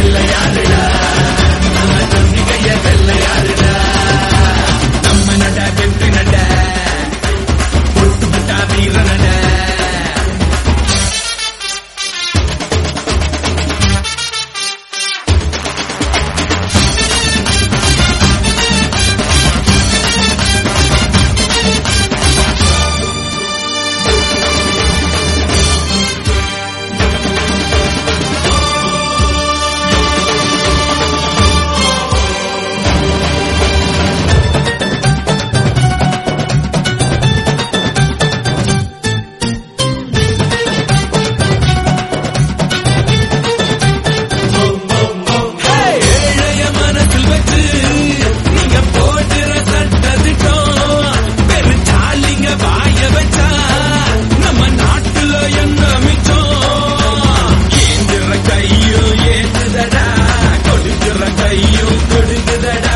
பிள்ளையாருடா நம்ம நம்பிக்கைய வெள்ளையாருடா நம்ம நட வெற்றி நட பொட்டு புட்டா வீர நட ஏழைய மனசில் வச்சு நீங்க போட்டுற சட்டத்திட்டம் பெருச்சாலிங்க வாய வச்சா நம்ம நாட்டுல என்ன மிச்சம் ஏந்திர கையும் ஏந்துதடா கொடுக்கிற கையும் கொடுக்குதடா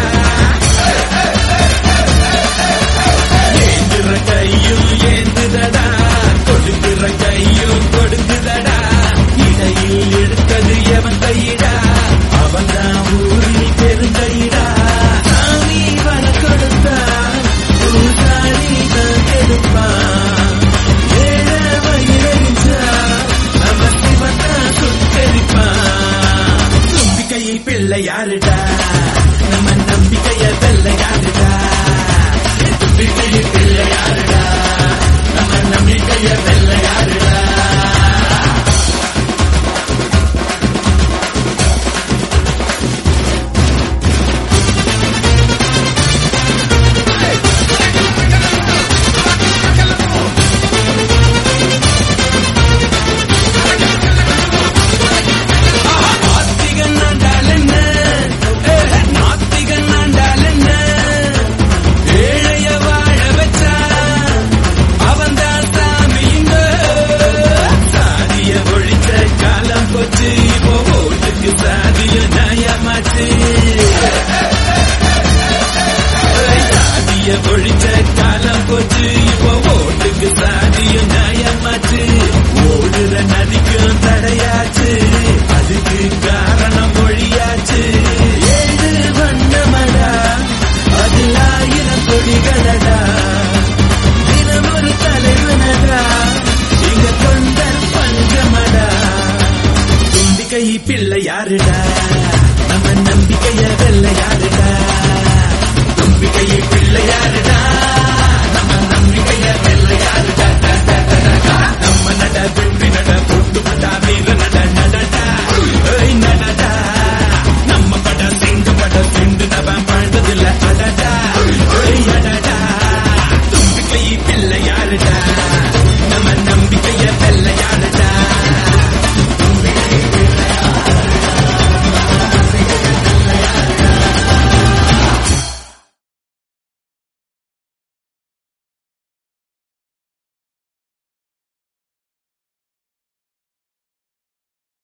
ஏந்திர கையும் ஏந்துதடா கொடுக்கிற கையும் கொடுக்குதடா இடையில் எடுத்தது எவன் கையிடா அவன் தான் ஊரில் பெருங்கையிடா சாமி வர கொடுத்தா பூசாரி தான் கெடுப்பான் ஏழை வயிறறிஞ்சா நம்ம சிவத்தா சுட்டெரிப்பான் நம்பிக்கையை பிள்ளையாருடா நம்ம நம்பிக்கைய வெள்ளையாருடா நம்பிக்கையை பிள்ளையாருடா நம்ம நம்பிக்கைய வெள்ளையாருடா நாத்திகன் ஆண்டால் என்ன ஏ, நாத்திகன் ஆண்டால் என்ன ஏழைய வாழ வச்சா அவன் தான் சாமிங்க சாதிய ஒழிச்ச காலம் போச்சு இப்போ ஓட்டுக்கு சாதிய நியாயமாச்சு சாதிய ஒழிச்ச காலம் போச்சு இப்போ ஓட்டுக்கு சாதிய நியாயமாச்சு ஓடுற நதிக்கும் தடையாச்சு அதுக்கு காரணம் மொழியாச்சு ஏழு வண்ணமடா அதில் ஆயிரம் கொடிகளடா தினம் ஒரு தலைவனடா இங்க தொண்டர் பஞ்சமடா நம்பிக்கை பிள்ளையாருடா நம்ம நம்பிக்கைய வெள்ளையாருடா நம்பிக்கையை பிள்ளையாருடா நம்ம நம்பிக்கைய வெள்ளையாருடா நம்ம நட வெற்றி நட போட்டு பட்டா வீர நட